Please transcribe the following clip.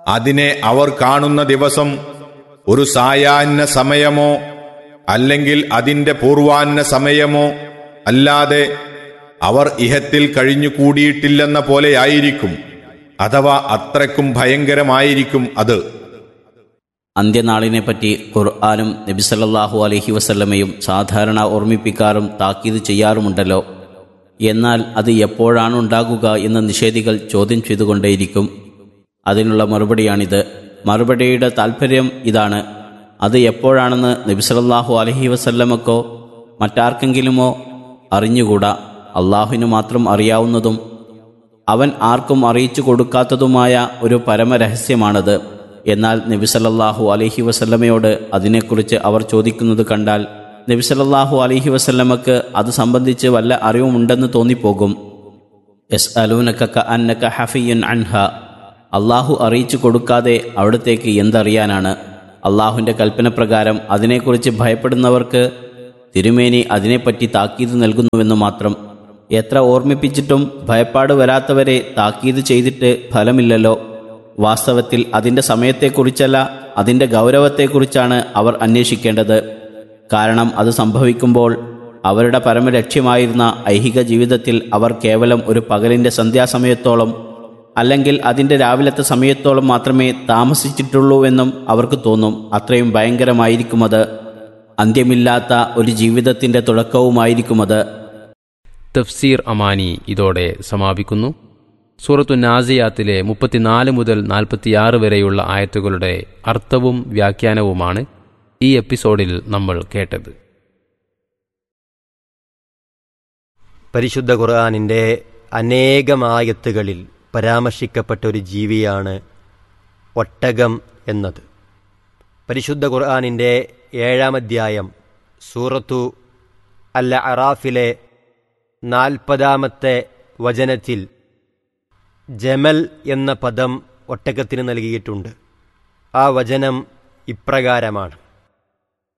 അതിനെ അവർ കാണുന്ന ദിവസം ഒരു സായാഹ്ന സമയമോ അല്ലെങ്കിൽ അതിന്റെ പൂർവാഹ്ന സമയമോ അല്ലാതെ അവർ ഇഹത്തിൽ കഴിഞ്ഞുകൂടിയിട്ടില്ലെന്ന പോലെയായിരിക്കും അഥവാ അത്രയ്ക്കും ഭയങ്കരമായിരിക്കും അത് അന്ത്യനാളിനെപ്പറ്റി ഖുർആാനും നബിസല്ലാഹു അലഹി വസല്ലമയും സാധാരണ ഓർമ്മിപ്പിക്കാറും താക്കീത് ചെയ്യാറുമുണ്ടല്ലോ എന്നാൽ അത് എപ്പോഴാണ് ഉണ്ടാകുക എന്ന് നിഷേധികൾ ചോദ്യം ചെയ്തുകൊണ്ടേയിരിക്കും അതിനുള്ള മറുപടിയാണിത് മറുപടിയുടെ താൽപ്പര്യം ഇതാണ് അത് എപ്പോഴാണെന്ന് നബിസലല്ലാഹു അലഹി വസല്ലമക്കോ മറ്റാർക്കെങ്കിലുമോ അറിഞ്ഞുകൂടാ അള്ളാഹുവിന് മാത്രം അറിയാവുന്നതും അവൻ ആർക്കും അറിയിച്ചു കൊടുക്കാത്തതുമായ ഒരു പരമരഹസ്യമാണത് എന്നാൽ നബിസലല്ലാഹു അലഹി വസല്ലമയോട് അതിനെക്കുറിച്ച് അവർ ചോദിക്കുന്നത് കണ്ടാൽ നബിസലല്ലാഹു അലഹി വസല്ലമക്ക് അത് സംബന്ധിച്ച് വല്ല അറിവുമുണ്ടെന്ന് തോന്നിപ്പോകും എസ് അലൂനക്ക അന്നക്ക ഹഫിയുൻ അൻഹ അള്ളാഹു അറിയിച്ചു കൊടുക്കാതെ അവിടത്തേക്ക് എന്തറിയാനാണ് അള്ളാഹുവിൻ്റെ കൽപ്പനപ്രകാരം അതിനെക്കുറിച്ച് ഭയപ്പെടുന്നവർക്ക് തിരുമേനി അതിനെപ്പറ്റി താക്കീത് നൽകുന്നുവെന്ന് മാത്രം എത്ര ഓർമ്മിപ്പിച്ചിട്ടും ഭയപ്പാട് വരാത്തവരെ താക്കീത് ചെയ്തിട്ട് ഫലമില്ലല്ലോ വാസ്തവത്തിൽ അതിൻ്റെ സമയത്തെക്കുറിച്ചല്ല അതിൻ്റെ ഗൗരവത്തെക്കുറിച്ചാണ് അവർ അന്വേഷിക്കേണ്ടത് കാരണം അത് സംഭവിക്കുമ്പോൾ അവരുടെ പരമലക്ഷ്യമായിരുന്ന ഐഹിക ജീവിതത്തിൽ അവർ കേവലം ഒരു പകലിൻ്റെ സന്ധ്യാസമയത്തോളം അല്ലെങ്കിൽ അതിൻ്റെ രാവിലത്തെ സമയത്തോളം മാത്രമേ താമസിച്ചിട്ടുള്ളൂവെന്നും അവർക്ക് തോന്നും അത്രയും ഭയങ്കരമായിരിക്കുമത് അന്ത്യമില്ലാത്ത ഒരു ജീവിതത്തിൻ്റെ തുടക്കവുമായിരിക്കുമത് തഫ്സീർ അമാനി ഇതോടെ സമാപിക്കുന്നു സൂറത്തു നാസിയാത്തിലെ മുപ്പത്തിനാല് മുതൽ നാൽപ്പത്തിയാറ് വരെയുള്ള ആയത്തുകളുടെ അർത്ഥവും വ്യാഖ്യാനവുമാണ് ഈ എപ്പിസോഡിൽ നമ്മൾ കേട്ടത് പരിശുദ്ധ ഖുർആാനിൻ്റെ അനേകമായത്തുകളിൽ പരാമർശിക്കപ്പെട്ട ഒരു ജീവിയാണ് ഒട്ടകം എന്നത് പരിശുദ്ധ ഖുർആാനിൻ്റെ ഏഴാം അധ്യായം സൂറത്തു അൽ അറാഫിലെ നാൽപ്പതാമത്തെ വചനത്തിൽ ജമൽ എന്ന പദം ഒട്ടകത്തിന് നൽകിയിട്ടുണ്ട് ആ വചനം ഇപ്രകാരമാണ്